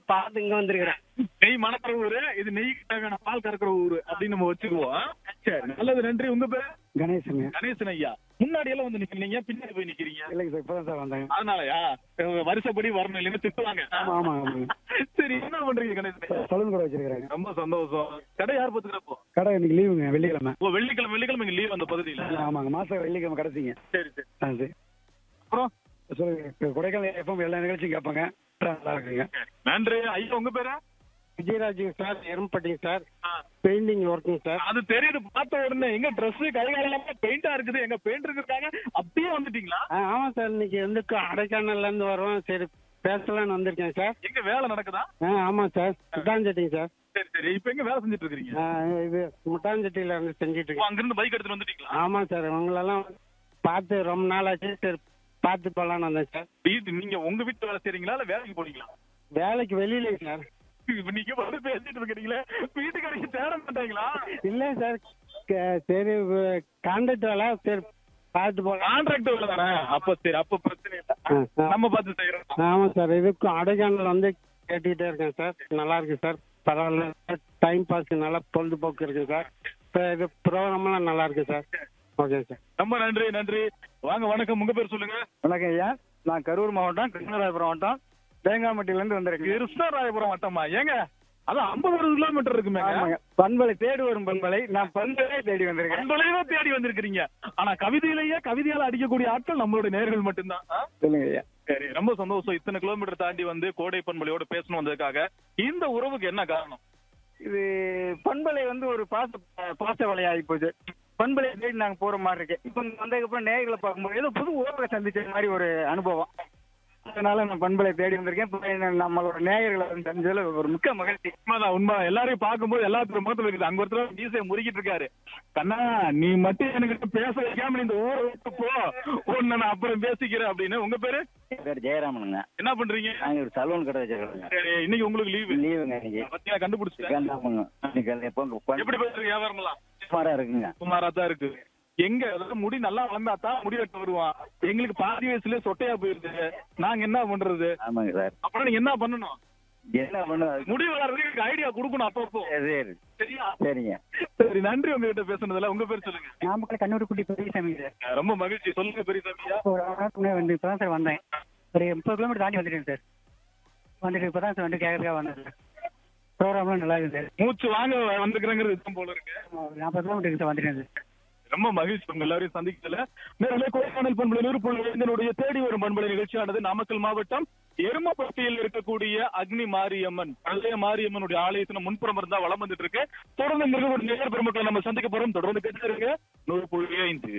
பார்த்து இங்க வந்திருக்கிறேன் நெய் மணக்கிற ஊரு இது நெய்க்கு தேவையான பால் கறக்கிற ஊரு அப்படின்னு நம்ம வச்சுக்குவோம் சரி நல்லது நன்றி உங்க பேரு கணேசனுங்க கணேசன் ஐயா முன்னாடி எல்லாம் வந்து நிக்கிறீங்க பின்னாடி போய் நிக்கிறீங்க இல்லைங்க சார் இப்பதான் சார் வந்தாங்க அதனாலயா அஹ் வருஷப்படி வரணும் இல்லைன்னா திட்டுவாங்க ஆமா ஆமா ஆமாங்க சரி என்ன பண்றீங்க கணேசன் ஐயா? சலூன் கடை வச்சிருக்காங்க ரொம்ப சந்தோஷம் கடை யார் பாத்துக்கிறப்போ கடை இன்னைக்கு லீவுங்க வெள்ளிக்கிழமை ஓ வெள்ளிக்கிழமை வெள்ளிக்கிழமை இங்க லீவ் அந்த பகுதியில ஆமாங்க மாசம் வெள்ளிக்கிழமை கடைசிங்க சரி சரி ஆ சரி அப்புறம் சொல்லுங்க கொடைக்கானல் எஃப்எம் எல்லா நிகழ்ச்சியும் கேட்பாங்க நல்லா இருக்குங்க நன்றி ஐயா உங்க பேரு விஜயராஜுங்க சார் எரும்பட்டிங்க சார் ஆ. பெயிண்டிங் ஒர்க்குங்க சார் அது தெரியுது பார்த்த உடனே எங்க Dress கை எல்லாமே பெயிண்டா இருக்குது எங்க பெயிண்ட் இருக்காங்க அப்படியே வந்துட்டீங்களா ஆ ஆமாம் சார் இன்னைக்கு வந்து அடைக்கானல்ல இருந்து வரோம் சரி பேசலாம்னு வந்திருக்கேன் சார் எங்க வேலை நடக்குதா ஆ ஆமாம் சார் முட்டாஞ்சட்டிங்க சார் சரி சரி இப்ப எங்க வேலை செஞ்சுட்டு இருக்கீங்க ஆ, இது முட்டாஞ்சட்டியில இருந்து செஞ்சுட்டு ஓ, இருக்கேன் அங்கிருந்து பைக் எடுத்துட்டு வந்துட்டீங்களா ஆமாம் சார் உங்களெல்லாம் பார்த்து ரொம்ப நாள் ஆச்சு சரி பார்த்து போகலான்னு வந்தேன் சார் வீட்டு நீங்க உங்க வீட்டு வேலை செய்றீங்களா இல்ல வேலைக்கு போறீங்களா வேலைக்கு வெளியில சார் இப்ப நீங்க வந்து பேசிட்டு இருக்கீங்களே வீட்டுக்கு தேட மாட்டாங்களா இல்லை சார் க- சரி கான்ட்ராக்ட் வேலை சரி பார்த்து போகலாம் கான்ட்ராக்ட் வேலை தானே அப்ப சரி அப்ப பிரச்சனை இல்ல ஆ, ஆ. நம்ம பார்த்து செய்யறோம் ஆமாம் சார் இதுக்கும் அடைக்கானல் வந்து கேட்டுக்கிட்டே இருக்கேன் சார் நல்லா இருக்கு சார் பரவாயில்ல டைம் பாஸ்க்கு நல்லா பொழுதுபோக்கு இருக்கு சார் இப்போ இது ப்ரோக்ராம்லாம் நல்லா இருக்கு சார் ஓகே சார் ரொம்ப நன்றி நன்றி வாங்க வணக்கம் உங்க பேர் சொல்லுங்க வணக்கம் ஐயா நான் கரூர் மாவட்டம் கிருஷ்ணராயபுரம் மாவட்டம் தேங்காமட்டில இருந்து வந்திருக்கேன் கிருஷ்ணராயபுரம் வட்டமா ஏங்க அது ஐம்பது கிலோமீட்டர் இருக்குமே ஆமாங்க பண்பலை தேடி வரும் பண்பலை நான் பண்பலை தேடி வந்திருக்கேன் அன்பளையவே தேடி வந்திருக்கிறீங்க ஆனா கவிதையிலேயே கவிதையால அடிக்கக்கூடிய ஆட்கள் நம்மளுடைய நேர்கள் மட்டும்தான் ஆ? சொல்லுங்க ஐயா சரி ரொம்ப சந்தோஷம் இத்தனை கிலோமீட்டர் தாண்டி வந்து கோடை பண்பலையோட பேசணும் வந்ததுக்காக இந்த உறவுக்கு என்ன காரணம் இது பண்பலை வந்து ஒரு பாச பாச வலையாகி போச்சு பண்பலை தேடி நாங்க போற மாதிரி இருக்கு இப்போ இங்க வந்ததுக்கப்புறம் நேர்களை பார்க்கும்போது ஏதோ புது உறவை சந்திச்ச மாதிரி ஒரு அனுபவம் அதனால நான் பண்பலை தேடி வந்திருக்கேன் இப்போ என்ன- நம்மளோட நேயர்களை வந்து சந்திச்சதுல ஒரு மிக்க மகிழ்ச்சி உண்மைதான் உண்மை எல்லாரையும் பார்க்கும்போது எல்லாத்துக்கும் முகத்துல இருக்குது அங்க ஒருத்தர் மீசையை முறுக்கிட்டு இருக்காரு கண்ணா நீ மட்டும் எனக்கு பேச வைக்காம நீ இந்த ஊரை விட்டு போ உன்னை நான் அப்புறம் பேசிக்கிறேன் அப்படின்னு உங்க பேரு பேர் ஜெயராமனுங்க என்ன பண்றீங்க நாங்க ஒரு சலூன் கடை வச்சிருக்கோங்க சரி இன்னைக்கு உங்களுக்கு லீவு லீவுங்க இன்னைக்கு பத்தியா கண்டுபிடிச்சிட்டேன் வேண்டாமுங்க இன்னைக்கு எப்போ எப்படி பேசுறீங்க வியாபாரம் எல்லாம் சுமாரா இருக்குங்க சுமாரா தான் இருக்கு எங்க அதாவது முடி நல்லா வளர்ந்தா தான் முடி வெட்ட வருவான் எங்களுக்கு பாதி வயசுல சொட்டையா போயிருது நாங்க என்ன பண்றது ஆமாங்க சார் அப்புறம் நீங்க என்ன பண்ணணும் என்ன பண்ணு முடி வளர்றதுக்கு எனக்கு ஐடியா கொடுக்கணும் அப்பப்போ சரி சரியா சரிங்க சரி நன்றி உங்ககிட்ட பேசுனதுல உங்க பேர் சொல்லுங்க நாமக்கல் கண்ணூர் குட்டி பெரியசாமி சார் ரொம்ப மகிழ்ச்சி சொல்லுங்க பெரியசாமியா ஒரு அரை மணி நேரத்துக்கு வந்து இப்போ தான் சார் வந்தேன் ஒரு முப்பது கிலோமீட்டர் தாண்டி வந்துட்டேன் சார் வந்துட்டு இப்போ தான் சார் வந்து கேட்கறதுக்காக வந்தேன் சார் ப்ரோக்ராம்லாம் நல்லா இருக்கு சார் மூச்சு வாங்க வந்துக்கிறேங்கிறது இதுதான் போல இருக்கு ஒரு நாற்பது கிலோமீட்டருக்கு சார் வந்துட்டேன் சார் ரொம்ப மகிழ்ச்சி உங்க எல்லாரையும் சந்திக்கல நேரிலே கொடைக்கானல் பண்பலை நூறு தேடி வரும் பண்பலை நிகழ்ச்சியானது நாமக்கல் மாவட்டம் எருமப்பட்டியில் இருக்கக்கூடிய அக்னி மாரியம்மன் பழைய மாரியம்மனுடைய ஆலயத்தின் முன்புறம் இருந்தா வளம் வந்துட்டு இருக்கு தொடர்ந்து இங்க இருக்க ஒரு நேர் பெருமக்களை நம்ம சந்திக்க போறோம் தொடர்ந்து கேட்டு இருங்க நூறு புள்ளி ஐந்து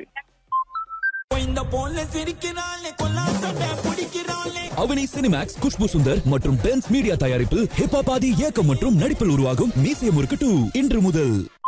இந்த போன்ல சிரிக்கிறாளே கொல்லாசட்ட பிடிக்கிறாளே அவனி சினிமேக்ஸ் குஷ்பு சுந்தர் மற்றும் பென்ஸ் மீடியா தயாரிப்பில் ஹிப் ஆதி இயக்கம் மற்றும் நடிப்பில் உருவாகும் மீசிய முறுக்கு டூ இன்று முதல்